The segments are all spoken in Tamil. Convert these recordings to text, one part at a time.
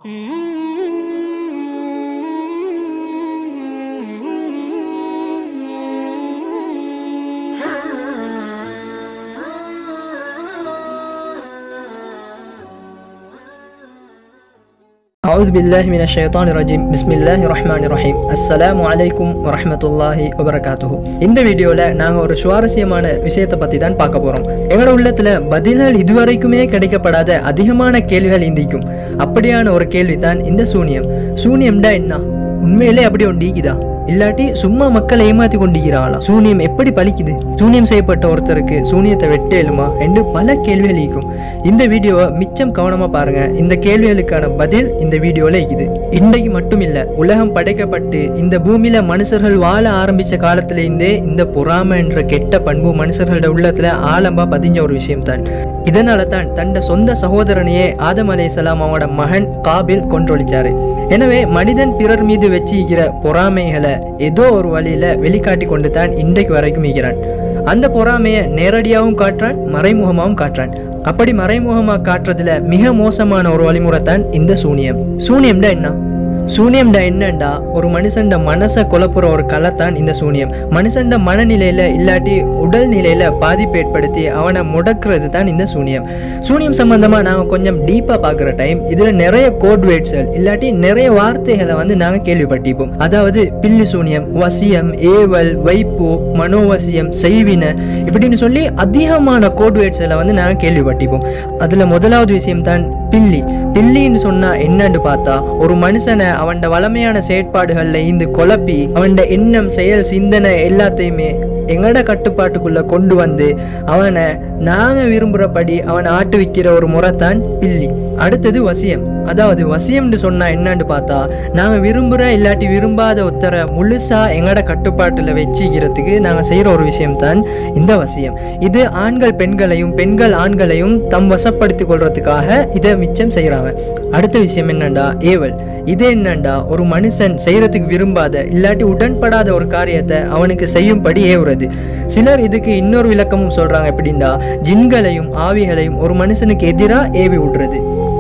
أعوذ بالله من الشيطان الرجيم بسم الله الرحمن الرحيم السلام عليكم ورحمة الله وبركاته இந்த வீடியோல நாங்க ஒரு சுவாரஸ்யமான விஷயத்தை பத்தி தான் பார்க்க போறோம் எங்களோட உள்ளத்துல பதில்கள் இதுவரைக்குமே கிடைக்கப்படாத அதிகமான கேள்விகள் இந்திக்கும் அப்படியான ஒரு கேள்வி தான் இந்த சூனியம் சூனியம்டா என்ன உண்மையிலே அப்படி ஒண்டிக்குதா இல்லாட்டி சும்மா மக்களை ஏமாத்தி கொண்டிருக்கிறாங்களா சூனியம் எப்படி பலிக்குது சூனியம் செய்யப்பட்ட ஒருத்தருக்கு சூனியத்தை வெட்டேலுமா என்று பல கேள்விகள் இருக்கும் இந்த வீடியோவை மிச்சம் கவனமா பாருங்க இந்த கேள்விகளுக்கான பதில் இந்த வீடியோல இருக்குது இன்றைக்கு மட்டும் இல்ல உலகம் படைக்கப்பட்டு இந்த பூமியில மனுஷர்கள் வாழ ஆரம்பிச்ச காலத்துல இருந்தே இந்த பொறாமை என்ற கெட்ட பண்பு மனுஷர்களோட உள்ளத்துல ஆழமா பதிஞ்ச ஒரு விஷயம் தான் இதனால தான் தன்ட சொந்த சகோதரனையே ஆதம் அலைஹிஸ்ஸலாம் அவனோட மகன் காபில் கொன்றொழிச்சாரு எனவே மனிதன் பிறர் மீது வச்சிருக்கிற பொறாமைகளை ஏதோ ஒரு வழியில வெளிக்காட்டி கொண்டு தான் இன்றைக்கு வரைக்கும் இருக்கிறான் அந்த பொறாமையை நேரடியாகவும் காட்டுறான் மறைமுகமாகவும் காட்டுறான் அப்படி மறைமுகமா காட்டுறதுல மிக மோசமான ஒரு வழிமுறை தான் இந்த சூனியம் சூனியம்டா என்ன சூனியம்டா என்னண்டா ஒரு மனுஷன்ட மனசை குழப்புற ஒரு கலை தான் இந்த சூனியம் மனுஷன்ட மனநிலையில இல்லாட்டி உடல் நிலையில பாதிப்பு ஏற்படுத்தி அவனை முடக்கிறது தான் இந்த சூனியம் சூனியம் சம்பந்தமா நாங்கள் கொஞ்சம் டீப்பா பார்க்குற டைம் இதுல நிறைய கோட் வேர்ட்ஸ்கள் இல்லாட்டி நிறைய வார்த்தைகளை வந்து நாங்கள் கேள்விப்பட்டிருப்போம் அதாவது பில்லி சூனியம் வசியம் ஏவல் வைப்பு மனோவசியம் செய்வின இப்படின்னு சொல்லி அதிகமான கோட் வேர்ட்ஸ்களை வந்து நாங்கள் கேள்விப்பட்டிருப்போம் அதுல முதலாவது விஷயம் தான் பில்லி பில்லின்னு சொன்னா என்னன்னு பார்த்தா ஒரு மனுஷனை அவன்ட வளமையான செயற்பாடுகள்ல இருந்து குழப்பி அவன்ட எண்ணம் செயல் சிந்தனை எல்லாத்தையுமே எங்கட கட்டுப்பாட்டுக்குள்ள கொண்டு வந்து அவனை நாங்க விரும்புறபடி அவனை ஆட்டு வைக்கிற ஒரு முறை தான் பில்லி அடுத்தது வசியம் அதாவது வசியம்னு சொன்னா என்னன்னு பார்த்தா நாங்க விரும்புற இல்லாட்டி விரும்பாத ஒருத்தரை முழுசா எங்கட கட்டுப்பாட்டுல வச்சுக்கிறதுக்கு நாங்க செய்யற ஒரு விஷயம் தான் இந்த வசியம் இது ஆண்கள் பெண்களையும் பெண்கள் ஆண்களையும் தம் வசப்படுத்திக் கொள்றதுக்காக இதை மிச்சம் செய்யறாங்க அடுத்த விஷயம் என்னண்டா ஏவல் இது என்னண்டா ஒரு மனுஷன் செய்யறதுக்கு விரும்பாத இல்லாட்டி உடன்படாத ஒரு காரியத்தை அவனுக்கு செய்யும்படி ஏவுறது சிலர் இதுக்கு இன்னொரு விளக்கமும் சொல்றாங்க எப்படின்னா ஜின்களையும் ஆவிகளையும் ஒரு மனுஷனுக்கு எதிராக ஏவி விடுறது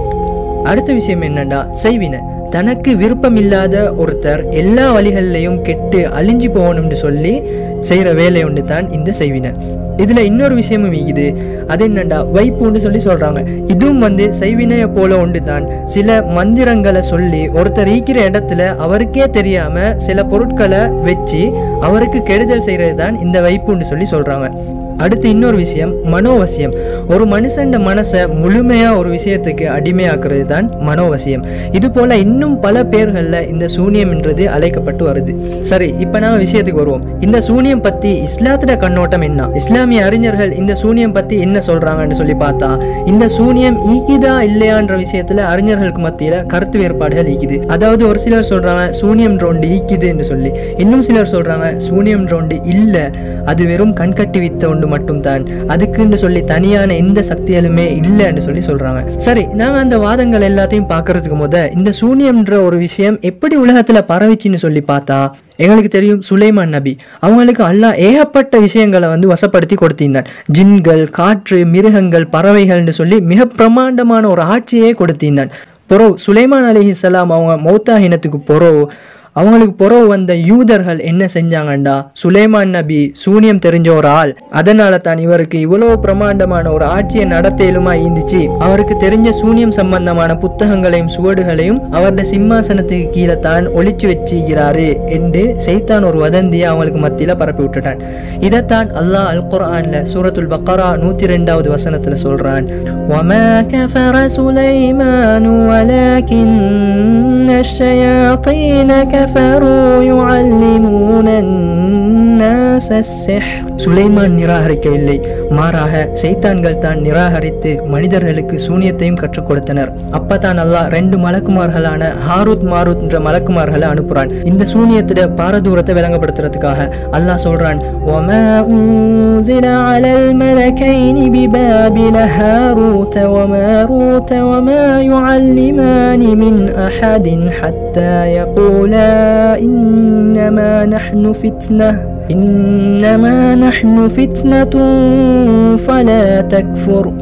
அடுத்த விஷயம் என்னண்டா செய்வின தனக்கு விருப்பமில்லாத ஒருத்தர் எல்லா வழிகள்லையும் கெட்டு அழிஞ்சு போகணும்னு சொல்லி செய்கிற வேலை ஒன்று தான் இந்த செய்வினை இதில் இன்னொரு விஷயமும் இருக்குது அது என்னண்டா வைப்புன்னு சொல்லி சொல்கிறாங்க இதுவும் வந்து செய்வினையை போல ஒன்று தான் சில மந்திரங்களை சொல்லி ஒருத்தர் ஈக்கிற இடத்துல அவருக்கே தெரியாமல் சில பொருட்களை வச்சு அவருக்கு கெடுதல் செய்கிறது தான் இந்த வைப்புன்னு சொல்லி சொல்கிறாங்க அடுத்து இன்னொரு விஷயம் மனோவசியம் ஒரு மனுஷன் மனசை முழுமையா ஒரு விஷயத்துக்கு அடிமையாக்குறது தான் மனோவசியம் இது போல இன்னும் பல பேர்களில் இந்த சூனியம்ன்றது அழைக்கப்பட்டு வருது சரி இப்போ நான் விஷயத்துக்கு வருவோம் இந்த சூனியம் பத்தி இஸ்லாத்துல கண்ணோட்டம் என்ன இஸ்லாமிய அறிஞர்கள் இந்த சூனியம் பத்தி என்ன சொல்றாங்கன்னு சொல்லி பார்த்தா இந்த சூனியம் ஈக்குதா இல்லையான்ற விஷயத்துல அறிஞர்களுக்கு மத்தியில கருத்து வேறுபாடுகள் ஈக்குது அதாவது ஒரு சிலர் சொல்றாங்க சூனியம் ஒன்று ஈக்குதுன்னு சொல்லி இன்னும் சிலர் சொல்றாங்க சூனியம் ஒன்று இல்லை அது வெறும் கண்கட்டி வித்த ஒன்று மட்டும்தான் அதுக்குன்னு சொல்லி தனியான எந்த சக்திகளுமே இல்லைன்னு சொல்லி சொல்றாங்க சரி நாங்க அந்த வாதங்கள் எல்லாத்தையும் பார்க்கறதுக்கு முத இந்த சூனியம்ன்ற ஒரு விஷயம் எப்படி உலகத்துல பரவிச்சுன்னு சொல்லி பார்த்தா எங்களுக்கு தெரியும் சுலைமான் நபி அவங்களுக்கு அல்லாஹ் ஏகப்பட்ட விஷயங்களை வந்து வசப்படுத்தி கொடுத்திருந்தான் ஜின்கள் காற்று மிருகங்கள் பறவைகள்னு சொல்லி மிக பிரமாண்டமான ஒரு ஆட்சியே கொடுத்திருந்தான் பொறவு சுலைமான் அலிஹிசலாம் அவங்க மௌத்தாகினத்துக்கு பொறவு அவங்களுக்கு புறவு வந்த யூதர்கள் என்ன செஞ்சாங்கண்டா சுலைமான் நபி சூனியம் தெரிஞ்ச ஒரு ஆள் அதனால தான் இவருக்கு இவ்வளவு பிரமாண்டமான ஒரு ஆட்சியை நடத்தலுமா இருந்துச்சு அவருக்கு தெரிஞ்ச சூனியம் சம்பந்தமான புத்தகங்களையும் சுவடுகளையும் அவருடைய சிம்மாசனத்துக்கு கீழே தான் ஒளிச்சு வச்சுக்கிறாரு என்று செய்தான் ஒரு வதந்தியை அவங்களுக்கு மத்தியில பரப்பி விட்டுட்டான் இதைத்தான் அல்லாஹ் அல் குர்ஆன்ல சூரத்துல் பக்கரா நூத்தி ரெண்டாவது வசனத்துல சொல்றான் وما كفر سليمان ولكن الشياطين كفروا يعلمون الناس السحر சுலைமான் நிராகரிக்கவில்லை மாறாக சைத்தான்கள் தான் நிராகரித்து மனிதர்களுக்கு சூனியத்தையும் கற்றுக் கொடுத்தனர் அப்பதான் அல்லாஹ் ரெண்டு மலக்குமார்களான ஹாரூத் மாரூத் என்ற மலக்குமார்களை அனுப்புறான் இந்த சூனியத்துல பாரதூரத்தை விளங்கப்படுத்துறதுக்காக அல்லாஹ் சொல்றான் وما أنزل على الملكين ببابل هاروت وماروت وما يعلمان من أحد حتى يقولا إنما نحن فتنة إنما نحن فتنة فلا تكفر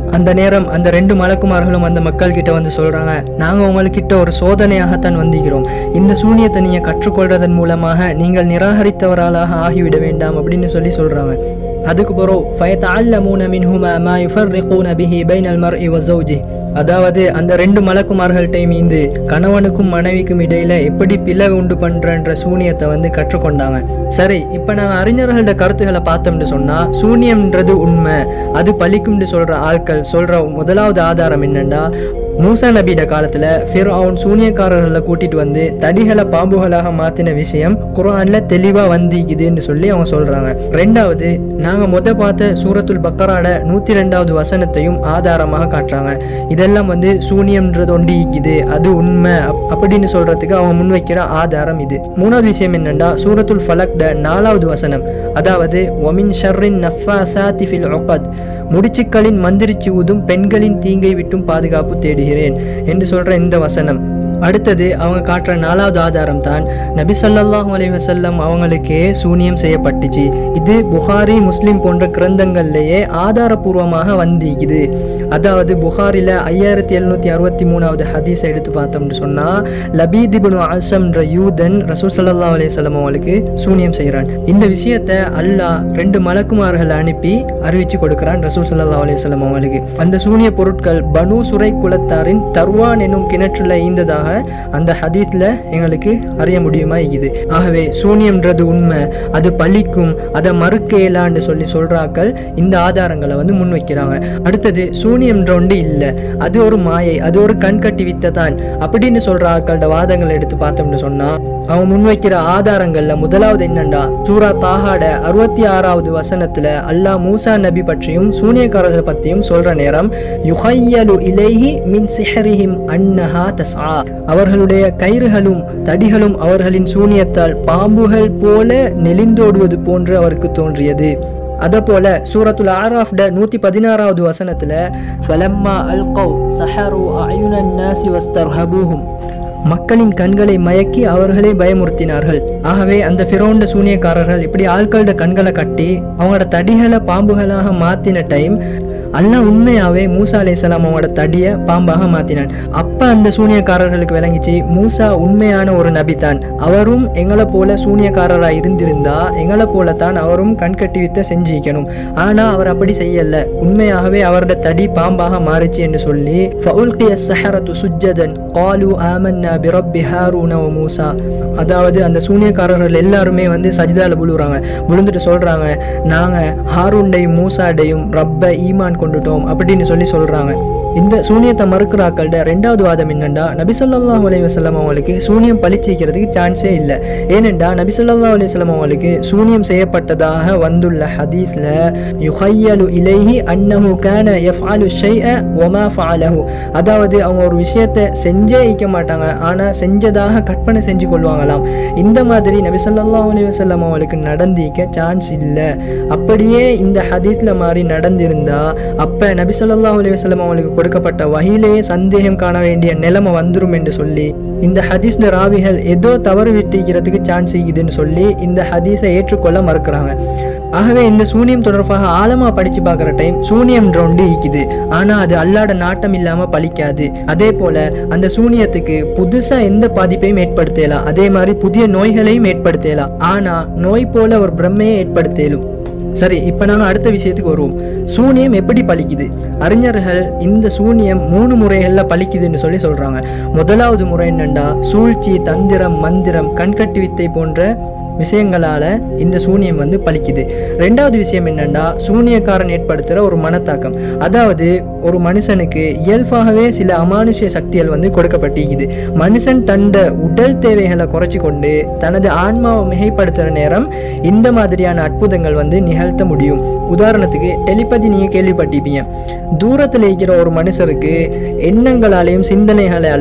அந்த நேரம் அந்த ரெண்டு மலக்குமார்களும் அந்த மக்கள் கிட்ட வந்து சொல்றாங்க நாங்க உங்கள்கிட்ட ஒரு சோதனையாகத்தான் வந்திருக்கிறோம் இந்த சூனியத்தை நீங்க கற்றுக்கொள்றதன் மூலமாக நீங்கள் நிராகரித்தவராளாக ஆகிவிட வேண்டாம் அப்படின்னு சொல்லி சொல்றாங்க அதுக்கு பிறகு ஃபயத்தஅல்லமூன மின்ஹுமா மா யுஃபர்ரிகூன பிஹி பைனல் மர்இ வ ஸௌஜி அதாவது அந்த ரெண்டு மலக்குமார்கள்ட்டையும் இந்த கணவனுக்கும் மனைவிக்கும் இடையில எப்படி பிளவு உண்டு பண்றன்ற சூனியத்தை வந்து கற்றுக்கொண்டாங்க சரி இப்போ நாங்கள் அறிஞர்களோட கருத்துக்களை பார்த்தோம்னு சொன்னா சூனியம்ன்றது உண்மை அது பலிக்கும்னு சொல்ற ஆட்கள் சொல்ற முதலாவது ஆதாரம் என்னன்னா மூசா நபியோட காலத்துல ஃபிர்அவுன் சூனியக்காரர்களை கூட்டிட்டு வந்து தடிகளை பாம்புகளாக மாத்தின விஷயம் குர்ஆன்ல தெளிவா வந்திக்குதுன்னு சொல்லி அவங்க சொல்றாங்க ரெண்டாவது நாங்க முத பார்த்த சூரத்துல் பக்கராட நூத்தி ரெண்டாவது வசனத்தையும் ஆதாரமாக காட்டுறாங்க இதெல்லாம் வந்து சூனியம்ன்றது ஒண்டி இருக்குது அது உண்மை அப்- அப்படின்னு சொல்றதுக்கு அவங்க முன்வைக்கிற ஆதாரம் இது மூணாவது விஷயம் என்னன்னா சூரத்துல் ஃபலக்ட நாலாவது வசனம் அதாவது ஒமின் ஷர்ரின் நஃபாசாத்தி ஃபில் உகத் முடிச்சுக்களின் மந்திரிச்சு ஊதும் பெண்களின் தீங்கை விட்டும் பாதுகாப்பு தேடுகிறேன் என்று சொல்ற இந்த வசனம் அடுத்தது அவங்க காட்டுற நாலாவது ஆதாரம் தான் நபி ஸல்லல்லாஹு அலைஹி வஸல்லம் அவங்களுக்கே சூனியம் செய்யப்பட்டுச்சு இது புகாரி முஸ்லிம் போன்ற கிரந்தங்கள்லேயே ஆதாரபூர்வமாக வந்திக்குது அதாவது புகாரில ஐயாயிரத்தி எழுநூத்தி அறுபத்தி மூணாவது ஹதீஸ் எடுத்து பார்த்தோம்னு சொன்னா லபீத் இப்னு அசம்ன்ற யூதன் ரசூல் ஸல்லல்லாஹு அலைஹி வஸல்லம் அவங்களுக்கு சூனியம் செய்கிறான் இந்த விஷயத்தை அல்லாஹ் ரெண்டு மலக்குமார்களை அனுப்பி அறிவிச்சு கொடுக்கிறான் ரசூல் ஸல்லல்லாஹு அலைஹி வஸல்லம் அவங்களுக்கு அந்த சூனிய பொருட்கள் பனு சுரை குலத்தாரின் தர்வான் என்னும் கிணற்றுல ஈந்ததாக அந்த ஹதீஸ்ல எங்களுக்கு அறிய முடியுமா இருக்குது ஆகவே சூனியம்ன்றது உண்மை அது பலிக்கும் அதை மறுக்க இயலான்னு சொல்லி சொல்றாக்கள் இந்த ஆதாரங்களை வந்து முன்வைக்கிறாங்க அடுத்தது சூனியம்ன்ற ஒன்று இல்லை அது ஒரு மாயை அது ஒரு கண்கட்டி வித்தை தான் அப்படின்னு சொல்ற ஆட்களோட வாதங்களை எடுத்து பார்த்தோம்னு சொன்னா அவன் முன்வைக்கிற ஆதாரங்கள்ல முதலாவது என்னண்டா சூரா தாஹாட அறுபத்தி ஆறாவது வசனத்துல அல்லாஹ் மூசா நபி பற்றியும் சூனியக்காரர்கள் பற்றியும் சொல்ற நேரம் யுஹையலு இலைஹி மின் சிஹரிஹிம் அன்னஹா தஸ்ஆ அவர்களுடைய கயிறுகளும் தடிகளும் அவர்களின் சூனியத்தால் பாம்புகள் போல நெளிந்தோடுவது போன்று அவருக்கு தோன்றியது அதப்போல சூரத்துல் ஆராஃப்ட நூத்தி பதினாறாவது வசனத்துல ஃபலம்மா அல்கவ் சஹரு அயுனன் நாசி வஸ்தர்ஹபூஹும் மக்களின் கண்களை மயக்கி அவர்களை பயமுறுத்தினார்கள் ஆகவே அந்த ஃபிரோண்ட சூனியக்காரர்கள் இப்படி ஆட்களோட கண்களை கட்டி அவங்களோட தடிகளை பாம்புகளாக மாத்தின டைம் அல்லாஹ் உண்மையாவே மூசா அலைஹிஸ்ஸலாம் அவங்களோட தடியை பாம்பாக மாத்தினான் அப்ப அந்த சூனியக்காரர்களுக்கு விளங்கிச்சு மூசா உண்மையான ஒரு நபி தான் அவரும் எங்களை போல சூனியக்காரராக இருந்திருந்தா எங்களை போல தான் அவரும் கண்கட்டி வித்த செஞ்சிக்கணும் ஆனா அவர் அப்படி செய்யல உண்மையாகவே அவரோட தடி பாம்பாக மாறிச்சு என்று சொல்லி ஃபஉல்கிய ஸஹரத்து சுஜ்ஜதன் காலு ஆமன்னா பிரப்பி ஹாரூன வ மூசா அதாவது அந்த சூனியக்காரர்கள் எல்லாருமே வந்து சஜிதால விழுவுறாங்க விழுந்துட்டு சொல்றாங்க நாங்க ஹாரூண்டையும் மூசாடையும் ரப்ப ஈமான் கொண்டுட்டோம் அப்படின்னு சொல்லி சொல்றாங்க இந்த சூனியத்தை மறுக்கிறாக்கள்ட ரெண்டாவது வாதம் என்னண்டா நபி ஸல்லல்லாஹு அலைஹி வஸல்லம் அவங்களுக்கு சூனியம் பழிச்சிக்கிறதுக்கு சான்ஸே இல்லை ஏனெண்டா நபி ஸல்லல்லாஹு அலைஹி வஸல்லம் அவங்களுக்கு சூனியம் செய்யப்பட்டதாக வந்துள்ள ஹதீஸ்ல யுஹையலு இலைஹி அன்னஹு கான யஃஅலு ஷைஅ வமா ஃபஅலஹு அதாவது அவங்க ஒரு விஷயத்தை செஞ்சே ஈக்க மாட்டாங்க ஆனா செஞ்சதாக கற்பனை செஞ்சு கொள்வாங்களாம் இந்த மாதிரி நபி ஸல்லல்லாஹு அலைஹி வஸல்லம் அவங்களுக்கு நடந்திக்க சான்ஸ் இல்லை அப்படியே இந்த ஹதீஸ்ல மாதிரி நடந்திருந்தா அப்ப நபி ஸல்லல்லாஹு அலைஹி வஸல்லம் அவங்களுக்கு கொடுக்கப்பட்ட வகையிலேயே சந்தேகம் காண வேண்டிய நிலைமை வந்துரும் என்று சொல்லி இந்த ஹதீஸ்ல ராவிகள் ஏதோ தவறு விட்டிக்கிறதுக்கு சான்ஸ் இருக்குதுன்னு சொல்லி இந்த ஹதீஸை ஏற்றுக்கொள்ள மறுக்கிறாங்க ஆகவே இந்த சூனியம் தொடர்பாக ஆழமா படிச்சு பார்க்குற டைம் சூனியம்ன்ற ஒன்று ஈக்குது ஆனா அது அல்லாட நாட்டம் இல்லாம பலிக்காது அதே போல அந்த சூனியத்துக்கு புதுசா எந்த பாதிப்பையும் ஏற்படுத்தலாம் அதே மாதிரி புதிய நோய்களையும் ஏற்படுத்தலாம் ஆனா நோய் போல ஒரு பிரம்மையை ஏற்படுத்தலும் சரி இப்போ நாங்கள் அடுத்த விஷயத்துக்கு வருவோம் சூனியம் எப்படி பலிக்குது அறிஞர்கள் இந்த சூனியம் மூணு முறைகளில் பலிக்குதுன்னு சொல்லி சொல்கிறாங்க முதலாவது முறை என்னண்டா சூழ்ச்சி தந்திரம் மந்திரம் கண்கட்டு வித்தை போன்ற விஷயங்களால இந்த சூனியம் வந்து பலிக்குது ரெண்டாவது விஷயம் என்னன்னா சூனியக்காரன் ஏற்படுத்துகிற ஒரு மனத்தாக்கம் அதாவது ஒரு மனுஷனுக்கு இயல்பாகவே சில அமானுஷ்ய சக்திகள் வந்து கொடுக்கப்பட்டிருக்குது மனுஷன் தண்ட உடல் தேவைகளை குறைச்சி கொண்டு தனது ஆன்மாவை மிகைப்படுத்துகிற நேரம் இந்த மாதிரியான அற்புதங்கள் வந்து நிகழ்த்த முடியும் உதாரணத்துக்கு டெலிபதி நீங்கள் கேள்விப்பட்டிருப்பீங்க தூரத்தில் இருக்கிற ஒரு மனுஷருக்கு எண்ணங்களாலையும் சிந்தனைகளாலையும்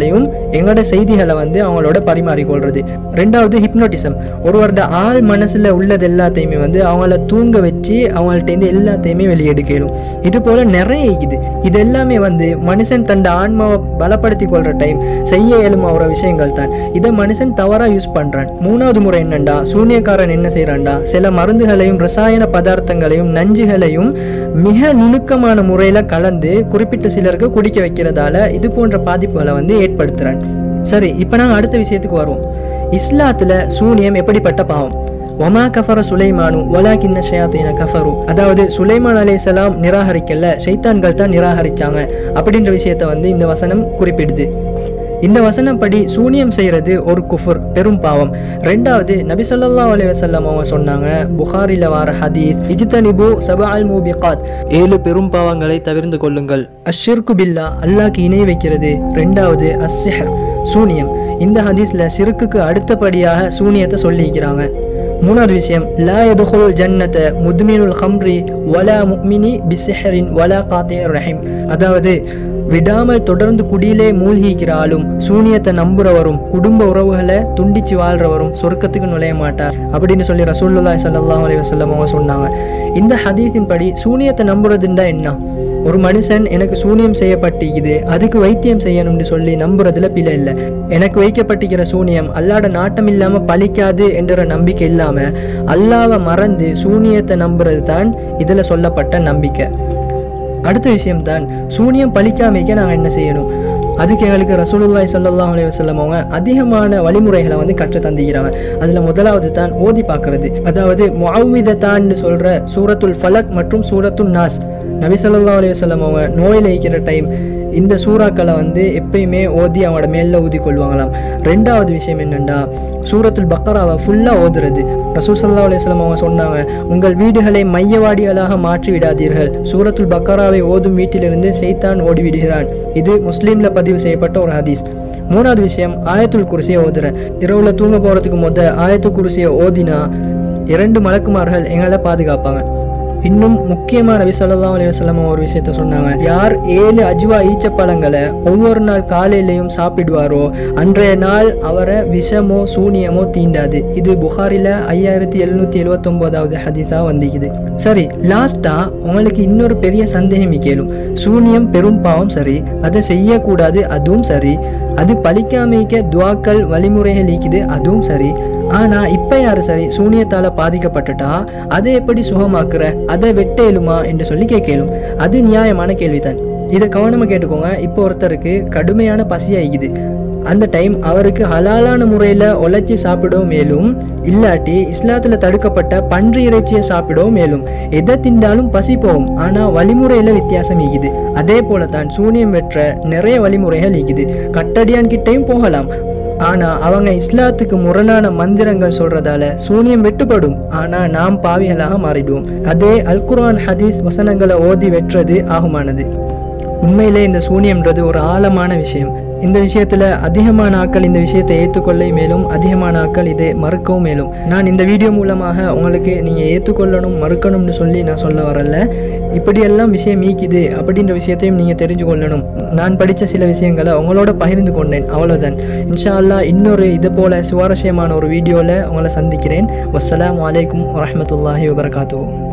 எங்களோட செய்திகளை வந்து அவங்களோட பரிமாறிக்கொள்றது ரெண்டாவது ஹிப்னோட்டிசம் ஒருவரோட ஆள் மனசுல உள்ளது எல்லாத்தையுமே வந்து அவங்கள தூங்க வச்சு அவங்கள்ட்ட எல்லாத்தையுமே வெளியெடுக்கணும் இது போல நிறைய இருக்குது இது எல்லாமே வந்து மனுஷன் தன் ஆன்மாவை பலப்படுத்தி கொள்ற டைம் செய்ய இயலும் அவர விஷயங்கள் தான் இதை மனுஷன் தவறா யூஸ் பண்றான் மூணாவது முறை என்னண்டா சூனியக்காரன் என்ன செய்யறான்டா சில மருந்துகளையும் ரசாயன பதார்த்தங்களையும் நஞ்சுகளையும் மிக நுணுக்கமான முறையில கலந்து குறிப்பிட்ட சிலருக்கு குடிக்க வைக்கிறதால இது போன்ற பாதிப்புகளை வந்து ஏற்படுத்துறான் சரி இப்போ நாங்கள் அடுத்த விஷயத்துக்கு வருவோம் இஸ்லாத்துல சூனியம் எப்படிப்பட்ட பாவம் ஒமா கஃபர சுலைமானு வலாக்கின்ன ஷயாத்தீன கஃபரு அதாவது சுலைமான் அலைசலாம் நிராகரிக்கல ஷைத்தான்கள் தான் நிராகரிச்சாங்க அப்படின்ற விஷயத்த வந்து இந்த வசனம் குறிப்பிடுது இந்த வசனம் படி சூனியம் செய்யறது ஒரு குஃபுர் பெரும் பாவம் ரெண்டாவது நபி ஸல்லல்லாஹு அலைஹி வஸல்லம் அவங்க சொன்னாங்க புகாரில வார ஹதீஸ் இஜ்தனிபு சபஅல் மூபிகாத் ஏழு பெரும் பாவங்களை தவிர்ந்து கொள்ளுங்கள் அஷ்ஷிர்கு பில்லா அல்லாஹ்க்கு இணை வைக்கிறது ரெண்டாவது அஸ்ஸிஹர் சூனியம் இந்த ஹதீஸ்ல சிறுக்குக்கு அடுத்தபடியாக சூனியத்தை சொல்லிக்கிறாங்க மூணாவது விஷயம் லா எதுகுல் ஜன்னத முத்மினுல் ஹம்ரி வலா முக்மினி பிசிஹரின் வலா காத்தே ரஹீம் அதாவது விடாமல் தொடர்ந்து குடியிலே மூழ்கிக்கிறாலும் சூனியத்தை நம்புறவரும் குடும்ப உறவுகளை துண்டிச்சு வாழ்றவரும் சொர்க்கத்துக்கு நுழைய மாட்டார் அப்படின்னு சொல்லி ரசூலுல்லாஹி ஸல்லல்லாஹு அலைஹி வஸல்லம் அவங்க சொன்னாங்க இந்த ஹதீஸின் படி சூனியத்தை நம்புறதுண்டா என்ன ஒரு மனுஷன் எனக்கு சூனியம் செய்யப்பட்டிக்குது அதுக்கு வைத்தியம் செய்யணும்னு சொல்லி நம்புறதுல பிழை இல்லை எனக்கு வைக்கப்பட்டிருக்கிற சூனியம் அல்லாட நாட்டம் இல்லாம பழிக்காது என்ற நம்பிக்கை இல்லாம அல்லாவை மறந்து சூனியத்தை நம்புறது தான் இதுல சொல்லப்பட்ட நம்பிக்கை அடுத்த விஷயம் தான் சூனியம் பழிக்காமைக்க நாங்கள் என்ன செய்யணும் அதுக்கு எங்களுக்கு ரசூலுல்லாஹி ஸல்லல்லாஹு அலைஹி வஸல்லம் அவங்க அதிகமான வழிமுறைகளை வந்து கற்று தந்திக்கிறாங்க அதில் முதலாவது தான் ஓதி பார்க்கறது அதாவது முஅவ்விதத்தான்னு சொல்கிற சூரத்துல் ஃபலக் மற்றும் சூரத்துல் நாஸ் நபி ஸல்லல்லாஹு அலைஹி வஸல்லம் அவங்க நோயில் இருக்கிற டைம் இந்த சூறாக்களை வந்து எப்பயுமே ஓதி அவங்களோட மேலில் ஊதி கொள்வாங்களாம் ரெண்டாவது விஷயம் என்னென்னா சூரத்துல் பக்கராவை ஃபுல்லாக ஓதுறது ரசூல் சல்லா அலுவலம் அவங்க சொன்னாங்க உங்கள் வீடுகளை மையவாடிகளாக மாற்றி விடாதீர்கள் சூரத்துல் பக்கராவை ஓதும் வீட்டிலிருந்து செய்தான் ஓடி விடுகிறான் இது முஸ்லீமில் பதிவு செய்யப்பட்ட ஒரு ஹதீஸ் மூணாவது விஷயம் ஆயத்துல் குருசியை ஓதுறேன் இரவுல தூங்க போகிறதுக்கு முத ஆயத்து குருசியை ஓதினா இரண்டு மலக்குமார்கள் எங்களை பாதுகாப்பாங்க இன்னும் முக்கியமான நபி ஸல்லல்லாஹு அலைஹி வஸல்லம் ஒரு விஷயத்த சொன்னாங்க யார் ஏழு அஜ்வா ஈச்சப்பழங்களை ஒவ்வொரு நாள் காலையிலையும் சாப்பிடுவாரோ அன்றைய நாள் அவரை விஷமோ சூனியமோ தீண்டாது இது புகாரில ஐயாயிரத்தி எழுநூத்தி எழுவத்தொன்பதாவது ஹதீஸா வந்திக்குது சரி லாஸ்டா உங்களுக்கு இன்னொரு பெரிய சந்தேகம் கேளும் சூனியம் பெரும் பாவம் சரி அதை செய்யக்கூடாது அதுவும் சரி அது பழிக்காமைக்க துவாக்கள் வழிமுறைகள் ஈக்குது அதுவும் சரி ஆனா இப்ப யாரு சரி சூனியத்தால பாதிக்கப்பட்டுட்டா அதை எப்படி சுகமாக்குற அதை வெட்டேலுமா என்று சொல்லி கேட்கலும் அது நியாயமான கேள்விதான் இதை கவனமா கேட்டுக்கோங்க இப்போ ஒருத்தருக்கு கடுமையான பசி ஆகிக்குது அந்த டைம் அவருக்கு ஹலாலான முறையில் உழைச்சி சாப்பிடவும் மேலும் இல்லாட்டி இஸ்லாத்தில் தடுக்கப்பட்ட பன்றி இறைச்சியை சாப்பிடவும் மேலும் எதை திண்டாலும் பசி போகும் ஆனால் வழிமுறையில் வித்தியாசம் ஈகுது அதே போல தான் சூனியம் வெற்ற நிறைய வழிமுறைகள் ஈகுது கட்டடியான் கிட்டையும் போகலாம் ஆனா அவங்க இஸ்லாத்துக்கு முரணான மந்திரங்கள் சொல்றதால சூனியம் வெட்டுப்படும் ஆனா நாம் பாவிகளாக மாறிடுவோம் அதே அல் குர்ஆன் ஹதீஸ் வசனங்களை ஓதி வெற்றது ஆகுமானது உண்மையிலே இந்த சூனியம்ன்றது ஒரு ஆழமான விஷயம் இந்த விஷயத்துல அதிகமான ஆட்கள் இந்த விஷயத்தை ஏற்றுக்கொள்ள மேலும் அதிகமான ஆட்கள் இதை மறுக்கவும் மேலும் நான் இந்த வீடியோ மூலமாக உங்களுக்கு நீங்க ஏற்றுக்கொள்ளணும் மறுக்கணும்னு சொல்லி நான் சொல்ல வரல இப்படியெல்லாம் விஷயம் மீக்குது அப்படின்ற விஷயத்தையும் நீங்க தெரிஞ்சு கொள்ளணும் நான் படித்த சில விஷயங்களை உங்களோட பகிர்ந்து கொண்டேன் அவ்வளோதான் இன்ஷா அல்லாஹ் இன்னொரு இது போல சுவாரஸ்யமான ஒரு வீடியோவில் உங்களை சந்திக்கிறேன் வஸ்ஸலாமு அலைக்கும் வரஹ்மத்துல்லாஹி வபரகாத்துஹு